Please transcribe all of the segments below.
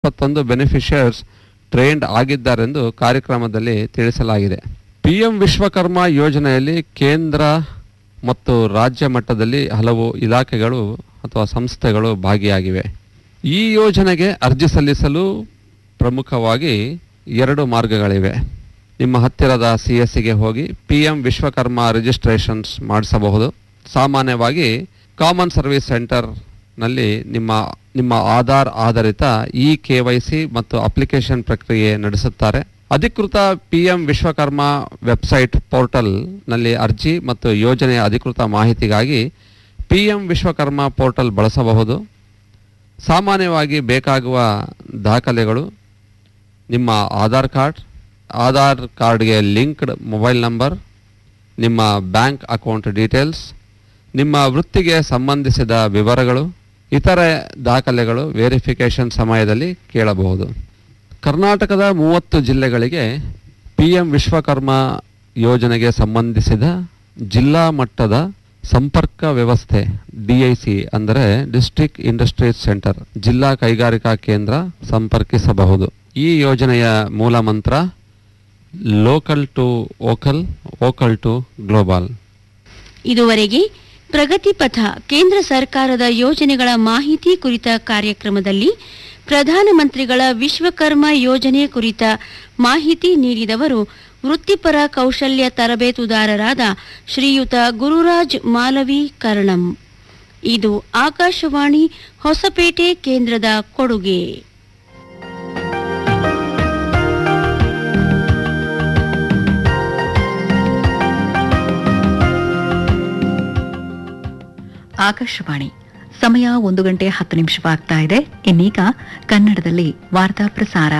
ಇಪ್ಪತ್ತೊಂದು beneficiaries trained ಆಗಿದ್ದಾರೆಂದು ಕಾರ್ಯಕ್ರಮದಲ್ಲಿ ತಿಳಿಸಲಾಗಿದೆ ಪಿಎಂ ವಿಶ್ವಕರ್ಮ ಯೋಜನೆಯಲ್ಲಿ ಕೇಂದ್ರ ಮತ್ತು ರಾಜ್ಯ ಮಟ್ಟದಲ್ಲಿ ಹಲವು ಇಲಾಖೆಗಳು ಅಥವಾ ಸಂಸ್ಥೆಗಳು ಭಾಗಿಯಾಗಿವೆ ಈ ಯೋಜನೆಗೆ ಅರ್ಜಿ ಸಲ್ಲಿಸಲು ಪ್ರಮುಖವಾಗಿ ಎರಡು ಮಾರ್ಗಗಳಿವೆ ನಿಮ್ಮ ಹತ್ತಿರದ ಸಿ ಎಸ್ ಸಿಗೆ ಹೋಗಿ ಪಿ ಎಂ ವಿಶ್ವಕರ್ಮ ರಿಜಿಸ್ಟ್ರೇಷನ್ಸ್ ಮಾಡಿಸಬಹುದು ಸಾಮಾನ್ಯವಾಗಿ ಕಾಮನ್ ಸರ್ವಿಸ್ ಸೆಂಟರ್ನಲ್ಲಿ ನಿಮ್ಮ ನಿಮ್ಮ ಆಧಾರ್ ಆಧಾರಿತ ಇ ಕೆ ವೈ ಸಿ ಮತ್ತು ಅಪ್ಲಿಕೇಶನ್ ಪ್ರಕ್ರಿಯೆ ನಡೆಸುತ್ತಾರೆ ಅಧಿಕೃತ ಪಿ ಎಂ ವಿಶ್ವಕರ್ಮ ವೆಬ್ಸೈಟ್ ಪೋರ್ಟಲ್ನಲ್ಲಿ ಅರ್ಜಿ ಮತ್ತು ಯೋಜನೆಯ ಅಧಿಕೃತ ಮಾಹಿತಿಗಾಗಿ ಪಿ ಎಂ ವಿಶ್ವಕರ್ಮ ಪೋರ್ಟಲ್ ಬಳಸಬಹುದು ಸಾಮಾನ್ಯವಾಗಿ ಬೇಕಾಗುವ ದಾಖಲೆಗಳು ನಿಮ್ಮ ಆಧಾರ್ ಕಾರ್ಡ್ ಆಧಾರ್ ಕಾರ್ಡ್ಗೆ ಲಿಂಕ್ಡ್ ಮೊಬೈಲ್ ನಂಬರ್ ನಿಮ್ಮ ಬ್ಯಾಂಕ್ ಅಕೌಂಟ್ ಡೀಟೇಲ್ಸ್ ನಿಮ್ಮ ವೃತ್ತಿಗೆ ಸಂಬಂಧಿಸಿದ ವಿವರಗಳು ಇತರೆ ದಾಖಲೆಗಳು ವೆರಿಫಿಕೇಷನ್ ಸಮಯದಲ್ಲಿ ಕೇಳಬಹುದು ಕರ್ನಾಟಕದ ಮೂವತ್ತು ಜಿಲ್ಲೆಗಳಿಗೆ ಪಿ ಎಂ ವಿಶ್ವಕರ್ಮ ಯೋಜನೆಗೆ ಸಂಬಂಧಿಸಿದ ಜಿಲ್ಲಾ ಮಟ್ಟದ ಸಂಪರ್ಕ ವ್ಯವಸ್ಥೆ ಡಿಐಸಿ ಅಂದರೆ ಡಿಸ್ಟ್ರಿಕ್ಟ್ ಇಂಡಸ್ಟ್ರೀಸ್ ಸೆಂಟರ್ ಜಿಲ್ಲಾ ಕೈಗಾರಿಕಾ ಕೇಂದ್ರ ಸಂಪರ್ಕಿಸಬಹುದು ಈ ಯೋಜನೆಯ ಮೂಲ ಮಂತ್ರ local to vocal vocal to global ಇದುವರೆಗೆ ಪ್ರಗತಿ ಪಥ ಕೇಂದ್ರ ಸರ್ಕಾರದ ಯೋಜನೆಗಳ ಮಾಹಿತಿ ಕುರಿತ ಕಾರ್ಯಕ್ರಮದಲ್ಲಿ ಪ್ರಧಾನಮಂತ್ರಿಗಳ ವಿಶ್ವಕರ್ಮ ಯೋಜನೆ ಕುರಿತ ಮಾಹಿತಿ ನೀಡಿದವರು ವೃತ್ತಿಪರ ಕೌಶಲ್ಯ ತರಬೇತುದಾರರಾದ ಶ್ರೀಯುತ ಗುರುರಾಜ್ ಮಾಲವಿ ಕರ್ಣಂ ಇದು ಆಕಾಶವಾಣಿ ಹೊಸಪೇಟೆ ಕೇಂದ್ರದ ಕೊಡುಗೆ ಆಕಾಶವಾಣಿ ಸಮಯ ಒಂದು ಗಂಟೆ ಹತ್ತು ನಿಮಿಷವಾಗ್ತಾ ಇದೆ ಇನ್ನೀಗ ಕನ್ನಡದಲ್ಲಿ ವಾರ್ತಾ ಪ್ರಸಾರ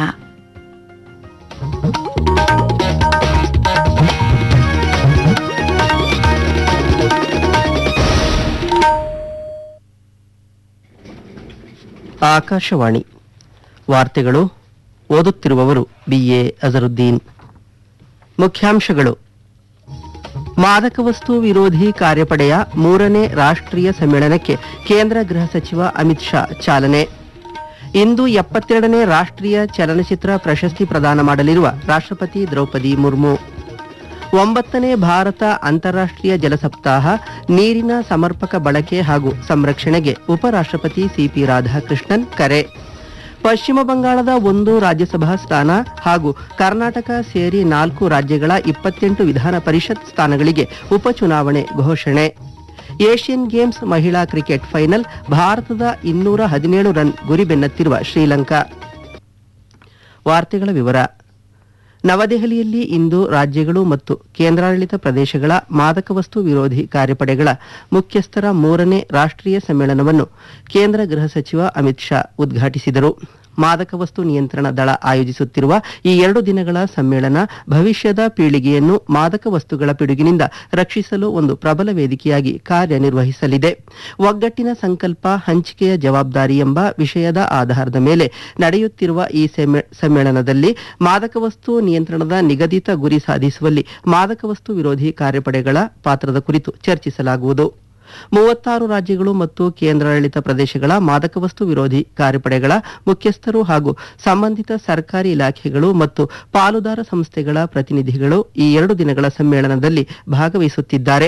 ಆಕಾಶವಾಣಿ ವಾರ್ತೆಗಳು ಓದುತ್ತಿರುವವರು ಬಿಎ ಅಜರುದ್ದೀನ್ ಮುಖ್ಯಾಂಶಗಳು ಮಾದಕ ವಸ್ತು ವಿರೋಧಿ ಕಾರ್ಯಪಡೆಯ ಮೂರನೇ ರಾಷ್ಟ್ರೀಯ ಸಮ್ಮೇಳನಕ್ಕೆ ಕೇಂದ್ರ ಗೃಹ ಸಚಿವ ಅಮಿತ್ ಶಾ ಚಾಲನೆ ಇಂದು ಎಪ್ಪತ್ತೆರಡನೇ ರಾಷ್ಟ್ರೀಯ ಚಲನಚಿತ್ರ ಪ್ರಶಸ್ತಿ ಪ್ರದಾನ ಮಾಡಲಿರುವ ರಾಷ್ಟ್ರಪತಿ ದ್ರೌಪದಿ ಮುರ್ಮು ಒಂಬತ್ತನೇ ಭಾರತ ಅಂತಾರಾಷ್ಟ್ರೀಯ ಜಲ ಸಪ್ತಾಹ ನೀರಿನ ಸಮರ್ಪಕ ಬಳಕೆ ಹಾಗೂ ಸಂರಕ್ಷಣೆಗೆ ಉಪರಾಷ್ಟ್ರಪತಿ ಸಿಪಿ ರಾಧಾಕೃಷ್ಣನ್ ಕರೆ ಪಶ್ಚಿಮ ಬಂಗಾಳದ ಒಂದು ರಾಜ್ಯಸಭಾ ಸ್ಥಾನ ಹಾಗೂ ಕರ್ನಾಟಕ ಸೇರಿ ನಾಲ್ಕು ರಾಜ್ಯಗಳ ಇಪ್ಪತ್ತೆಂಟು ವಿಧಾನ ಪರಿಷತ್ ಸ್ಥಾನಗಳಿಗೆ ಉಪಚುನಾವಣೆ ಘೋಷಣೆ ಏಷ್ಯನ್ ಗೇಮ್ಸ್ ಮಹಿಳಾ ಕ್ರಿಕೆಟ್ ಫೈನಲ್ ಭಾರತದ ಇನ್ನೂರ ಹದಿನೇಳು ರನ್ ಗುರಿ ಬೆನ್ನತ್ತಿರುವ ಶ್ರೀಲಂಕಾ ವಾರ್ತೆಗಳ ವಿವರ ನವದೆಹಲಿಯಲ್ಲಿ ಇಂದು ರಾಜ್ಯಗಳು ಮತ್ತು ಕೇಂದ್ರಾಡಳಿತ ಪ್ರದೇಶಗಳ ಮಾದಕ ವಸ್ತು ವಿರೋಧಿ ಕಾರ್ಯಪಡೆಗಳ ಮುಖ್ಯಸ್ಥರ ಮೂರನೇ ರಾಷ್ಟ್ರೀಯ ಸಮ್ಮೇಳನವನ್ನು ಕೇಂದ್ರ ಗೃಹ ಸಚಿವ ಅಮಿತ್ ಶಾ ಉದ್ಘಾಟಿಸಿದರು ಮಾದಕ ವಸ್ತು ನಿಯಂತ್ರಣ ದಳ ಆಯೋಜಿಸುತ್ತಿರುವ ಈ ಎರಡು ದಿನಗಳ ಸಮ್ಮೇಳನ ಭವಿಷ್ಯದ ಪೀಳಿಗೆಯನ್ನು ಮಾದಕ ವಸ್ತುಗಳ ಪಿಡುಗಿನಿಂದ ರಕ್ಷಿಸಲು ಒಂದು ಪ್ರಬಲ ವೇದಿಕೆಯಾಗಿ ಕಾರ್ಯನಿರ್ವಹಿಸಲಿದೆ ಒಗ್ಗಟ್ಟಿನ ಸಂಕಲ್ಪ ಹಂಚಿಕೆಯ ಜವಾಬ್ದಾರಿ ಎಂಬ ವಿಷಯದ ಆಧಾರದ ಮೇಲೆ ನಡೆಯುತ್ತಿರುವ ಈ ಸಮ್ಮೇ- ಸಮ್ಮೇಳನದಲ್ಲಿ ಮಾದಕ ವಸ್ತು ನಿಯಂತ್ರಣದ ನಿಗದಿತ ಗುರಿ ಸಾಧಿಸುವಲ್ಲಿ ಮಾದಕ ವಸ್ತು ವಿರೋಧಿ ಕಾರ್ಯಪಡೆಗಳ ಪಾತ್ರದ ಕುರಿತು ಚರ್ಚಿಸಲಾಗುವುದು ಮೂವತ್ತಾರು ರಾಜ್ಯಗಳು ಮತ್ತು ಕೇಂದ್ರಾಡಳಿತ ಪ್ರದೇಶಗಳ ಮಾದಕ ವಸ್ತು ವಿರೋಧಿ ಕಾರ್ಯಪಡೆಗಳ ಮುಖ್ಯಸ್ಥರು ಹಾಗೂ ಸಂಬಂಧಿತ ಸರ್ಕಾರಿ ಇಲಾಖೆಗಳು ಮತ್ತು ಪಾಲುದಾರ ಸಂಸ್ಥೆಗಳ ಪ್ರತಿನಿಧಿಗಳು ಈ ಎರಡು ದಿನಗಳ ಸಮ್ಮೇಳನದಲ್ಲಿ ಭಾಗವಹಿಸುತ್ತಿದ್ದಾರೆ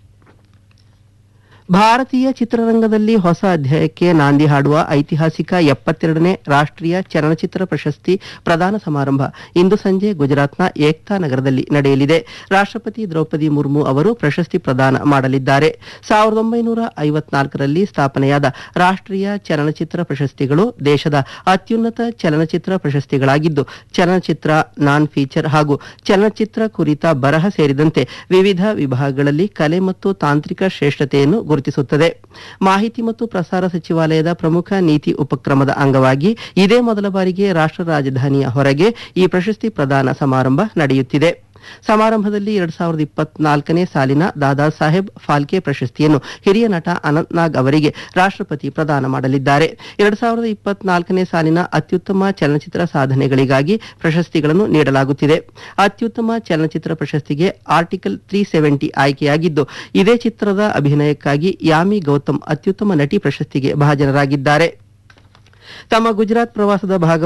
ಭಾರತೀಯ ಚಿತ್ರರಂಗದಲ್ಲಿ ಹೊಸ ಅಧ್ಯಾಯಕ್ಕೆ ನಾಂದಿ ಹಾಡುವ ಐತಿಹಾಸಿಕ ಎಪ್ಪತ್ತೆರಡನೇ ರಾಷ್ಟ್ರೀಯ ಚಲನಚಿತ್ರ ಪ್ರಶಸ್ತಿ ಪ್ರದಾನ ಸಮಾರಂಭ ಇಂದು ಸಂಜೆ ಗುಜರಾತ್ನ ಏಕ್ತಾ ನಗರದಲ್ಲಿ ನಡೆಯಲಿದೆ ರಾಷ್ಟ್ರಪತಿ ದ್ರೌಪದಿ ಮುರ್ಮು ಅವರು ಪ್ರಶಸ್ತಿ ಪ್ರದಾನ ಮಾಡಲಿದ್ದಾರೆ ಸಾವಿರದ ಒಂಬೈನೂರ ಐವತ್ನಾಲ್ಕರಲ್ಲಿ ಸ್ಥಾಪನೆಯಾದ ರಾಷ್ಟ್ರೀಯ ಚಲನಚಿತ್ರ ಪ್ರಶಸ್ತಿಗಳು ದೇಶದ ಅತ್ಯುನ್ನತ ಚಲನಚಿತ್ರ ಪ್ರಶಸ್ತಿಗಳಾಗಿದ್ದು ಚಲನಚಿತ್ರ ನಾನ್ ಫೀಚರ್ ಹಾಗೂ ಚಲನಚಿತ್ರ ಕುರಿತ ಬರಹ ಸೇರಿದಂತೆ ವಿವಿಧ ವಿಭಾಗಗಳಲ್ಲಿ ಕಲೆ ಮತ್ತು ತಾಂತ್ರಿಕ ಶ್ರೇಷ್ಠತೆಯನ್ನು ಗುರುತಿಸುತ್ತದೆ ಮಾಹಿತಿ ಮತ್ತು ಪ್ರಸಾರ ಸಚಿವಾಲಯದ ಪ್ರಮುಖ ನೀತಿ ಉಪಕ್ರಮದ ಅಂಗವಾಗಿ ಇದೇ ಮೊದಲ ಬಾರಿಗೆ ರಾಷ್ಟ್ರ ರಾಜಧಾನಿಯ ಹೊರಗೆ ಈ ಪ್ರಶಸ್ತಿ ಪ್ರದಾನ ಸಮಾರಂಭ ನಡೆಯುತ್ತಿದೆ ಸಮಾರಂಭದಲ್ಲಿ ಎರಡ್ ಸಾವಿರದ ಇಪ್ಪತ್ನಾಲ್ಕನೇ ಸಾಲಿನ ದಾದಾ ಸಾಹೇಬ್ ಫಾಲ್ಕೆ ಪ್ರಶಸ್ತಿಯನ್ನು ಹಿರಿಯ ನಟ ಅನಂತ್ನಾಗ್ ಅವರಿಗೆ ರಾಷ್ಟ್ರಪತಿ ಪ್ರದಾನ ಮಾಡಲಿದ್ದಾರೆ ಎರಡ್ ಸಾವಿರದ ಇಪ್ಪತ್ನಾಲ್ಕನೇ ಸಾಲಿನ ಅತ್ಯುತ್ತಮ ಚಲನಚಿತ್ರ ಸಾಧನೆಗಳಿಗಾಗಿ ಪ್ರಶಸ್ತಿಗಳನ್ನು ನೀಡಲಾಗುತ್ತಿದೆ ಅತ್ಯುತ್ತಮ ಚಲನಚಿತ್ರ ಪ್ರಶಸ್ತಿಗೆ ಆರ್ಟಿಕಲ್ ತ್ರೀ ಸೆವೆಂಟಿ ಆಯ್ಕೆಯಾಗಿದ್ದು ಇದೇ ಚಿತ್ರದ ಅಭಿನಯಕ್ಕಾಗಿ ಯಾಮಿ ಗೌತಮ್ ಅತ್ಯುತ್ತಮ ನಟಿ ಪ್ರಶಸ್ತಿಗೆ ಭಾಜನರಾಗಿದ್ದಾರೆ ತಮ್ಮ ಗುಜರಾತ್ ಪ್ರವಾಸದ ಭಾಗ